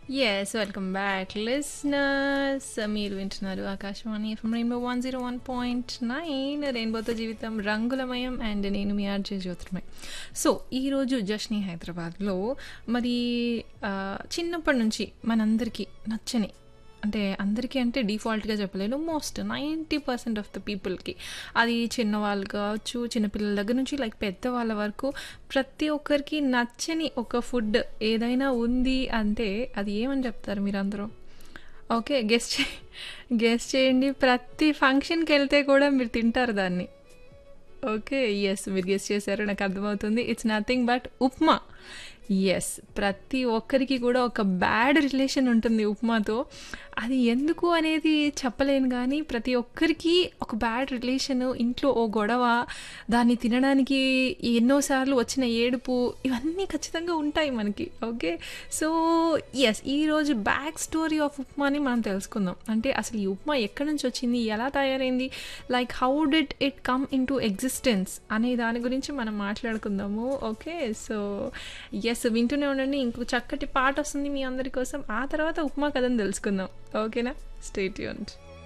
yes welcome back listeners మీరు వింటున్నారు Akashvani FM rainbow one zero one point nine రెయిన్బోతో జీవితం రంగులమయం అండ్ నేను మీ ఆర్జే జ్యోతిర్మయ్ సో ఈరోజు జష్ని హైదరాబాద్లో మరి ఆ, చిన్నప్పటి నుంచి మనందరికీ నచ్చని అంటే అందరికీ అంటే డిఫాల్ట్గా చెప్పలేను most ninety percent of the పీపుల్కి అది చిన్నవాళ్ళు కావచ్చు చిన్నపిల్లల దగ్గర నుంచి లైక్ పెద్దవాళ్ళ వరకు ప్రతి ఒక్కరికి నచ్చని ఒక ఫుడ్ ఏదైనా ఉంది అంటే అది ఏమని చెప్తారు మీరందరూ ఓకే గెస్ట్ చే గెస్ట్ చేయండి ప్రతి ఫంక్షన్కి వెళ్తే కూడా మీరు తింటారు దాన్ని ఓకే ఎస్ మీరు గెస్ట్ చేశారు నాకు అర్థమవుతుంది it's nothing but upma yes ప్రతి ఒక్కరికి కూడా ఒక బ్యాడ్ రిలేషన్ ఉంటుంది ఉప్మాతో అది ఎందుకు అనేది చెప్పలేను కానీ ప్రతి ఒక్కరికి ఒక బ్యాడ్ రిలేషన్ ఇంట్లో ఓ గొడవ దాన్ని తినడానికి ఎన్నోసార్లు వచ్చిన ఏడుపు ఇవన్నీ ఖచ్చితంగా ఉంటాయి మనకి ఓకే సో ఎస్ ఈరోజు బ్యాక్ స్టోరీ ఆఫ్ ఉప్మాని మనం తెలుసుకుందాం అంటే అసలు ఈ ఉప్మా ఎక్కడి నుంచి వచ్చింది ఎలా తయారైంది like how did it come into existence అనే దాని గురించి మనం మాట్లాడుకుందాము ఓకే సో ఎస్ వింటూనే ఉండండి ఇంకో చక్కటి పాట వస్తుంది మీ అందరి కోసం ఆ తర్వాత ఉప్మా కథను తెలుసుకుందాం ఓకేనా స్టేట్ యూన్